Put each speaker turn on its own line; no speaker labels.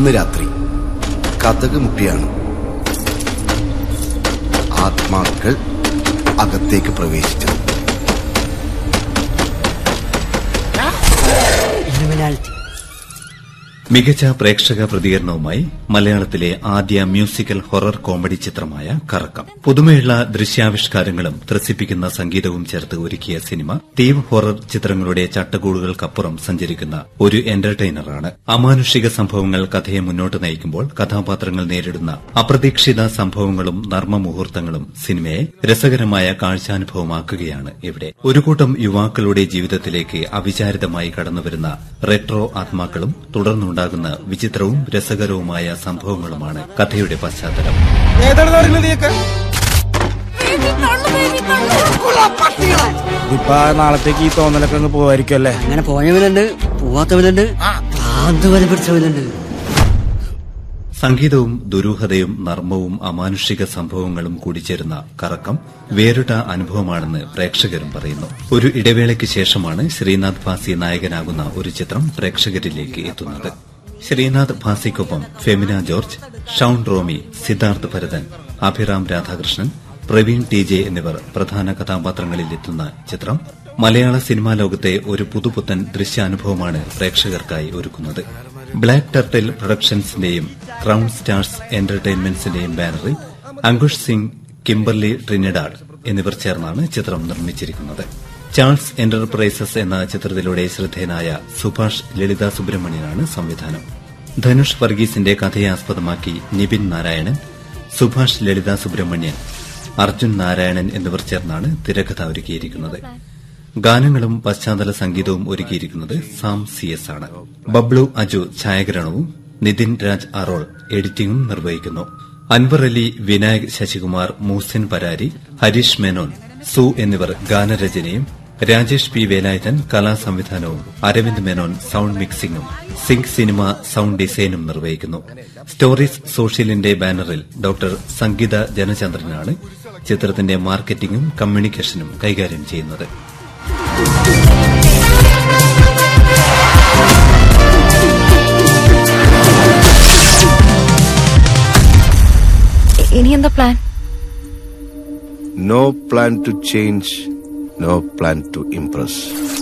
അന്ന് രാത്രി കഥക് മുട്ടിയാണ് ആത്മാക്കൾ അകത്തേക്ക് പ്രവേശിച്ചത്
മികച്ച പ്രേക്ഷക പ്രതികരണവുമായി മലയാളത്തിലെ ആദ്യ മ്യൂസിക്കൽ ഹൊറർ കോമഡി ചിത്രമായ കറക്കം പുതുമയുള്ള ദൃശ്യാവിഷ്കാരങ്ങളും ത്രസിപ്പിക്കുന്ന സംഗീതവും ചേർത്ത് ഒരുക്കിയ സിനിമ തീവ് ഹൊറർ ചിത്രങ്ങളുടെ ചട്ടക്കൂടുകൾക്കപ്പുറം സഞ്ചരിക്കുന്ന ഒരു എന്റർടൈനറാണ് അമാനുഷിക സംഭവങ്ങൾ കഥയെ മുന്നോട്ട് നയിക്കുമ്പോൾ കഥാപാത്രങ്ങൾ നേരിടുന്ന അപ്രതീക്ഷിത സംഭവങ്ങളും നർമ്മമുഹൂർത്തങ്ങളും സിനിമയെ രസകരമായ കാഴ്ചാനുഭവമാക്കുകയാണ് ഇവിടെ ഒരു കൂട്ടം യുവാക്കളുടെ ജീവിതത്തിലേക്ക് അവിചാരിതമായി കടന്നുവരുന്ന റെട്രോ ആത്മാക്കളും തുടർന്നുണ്ടാകുന്ന വിചിത്രവും രസകരവുമായ സംഭവങ്ങളുമാണ് കഥയുടെ പശ്ചാത്തലം
ഇപ്പൊ നാളത്തേക്ക് ഈ തോന്നലൊക്കെ അങ്ങ് പോവായിരിക്കും അല്ലേ
അങ്ങനെ പോയവനുണ്ട് പോവാത്തവനുണ്ട് ഭ്രാന്ത് വരെ പിടിച്ചവനുണ്ട്
സംഗീതവും ദുരൂഹതയും നർമ്മവും അമാനുഷിക സംഭവങ്ങളും കൂടിച്ചേരുന്ന കറക്കം വേറിട്ട അനുഭവമാണെന്ന് പ്രേക്ഷകരും പറയുന്നു ഒരു ഇടവേളയ്ക്ക് ശേഷമാണ് ശ്രീനാഥ് ഭാസി നായകനാകുന്ന ഒരു ചിത്രം പ്രേക്ഷകരിലേക്ക് എത്തുന്നത് ശ്രീനാഥ് ഭാസിക്കൊപ്പം ഫെമിന ജോർജ് ഷൌൺ റോമി സിദ്ധാർത്ഥ് ഭരതൻ അഭിറാം രാധാകൃഷ്ണൻ പ്രവീൺ ടി ജെ എന്നിവർ പ്രധാന കഥാപാത്രങ്ങളിൽ എത്തുന്ന ചിത്രം മലയാള സിനിമാ ലോകത്തെ ഒരു പുതുപുത്തൻ ദൃശ്യാനുഭവമാണ് പ്രേക്ഷകർക്കായി ഒരുക്കുന്നത് ബ്ലാക്ക് ടർട്ടിൽ പ്രൊഡക്ഷൻസിന്റെയും ക്രൌൺ സ്റ്റാർസ് എന്റർടൈൻമെന്റ്സിന്റെയും ബാനറിൽ അങ്കുഷ് സിംഗ് കിംബർലി ട്രിനിഡാഡ് എന്നിവർ ചേർന്നാണ് ചിത്രം നിർമ്മിച്ചിരിക്കുന്നത് ചാൾസ് എന്റർപ്രൈസസ് എന്ന ചിത്രത്തിലൂടെ ശ്രദ്ധേയനായ സുഭാഷ് ലളിത സുബ്രഹ്മണ്യനാണ് സംവിധാനം ധനുഷ് വർഗീസിന്റെ കഥയെ ആസ്പദമാക്കി നിബിൻ നാരായണൻ സുഭാഷ് ലളിത സുബ്രഹ്മണ്യൻ അർജുൻ നാരായണൻ എന്നിവർ ചേർന്നാണ് തിരക്കഥ ഒരുക്കിയിരിക്കുന്നത് ഗാനങ്ങളും പശ്ചാത്തല സംഗീതവും ഒരുക്കിയിരിക്കുന്നത് സാം സി എസ് ആണ് ബബ്ലു അജു ഛായാഗ്രഹണവും നിതിൻ രാജ് അറോൾ എഡിറ്റിംഗും നിർവഹിക്കുന്നു അൻവർ അലി വിനായക് ശശികുമാർ മൂസിൻ പരാരി ഹരീഷ് മേനോൻ സു എന്നിവർ ഗാനരചനയും രാജേഷ് പി വേലായുധൻ കലാസംവിധാനവും അരവിന്ദ് മേനോൻ സൌണ്ട് മിക്സിംഗും സിങ്ക് സിനിമ സൌണ്ട് ഡിസൈനും നിർവഹിക്കുന്നു സ്റ്റോറീസ് സോഷ്യലിന്റെ ബാനറിൽ ഡോക്ടർ സംഗീത ജനചന്ദ്രനാണ് ചിത്രത്തിന്റെ മാർക്കറ്റിംഗും കമ്മ്യൂണിക്കേഷനും കൈകാര്യം ചെയ്യുന്നത്
ഇനി എന്താ plan
no plan to change no plan to Impress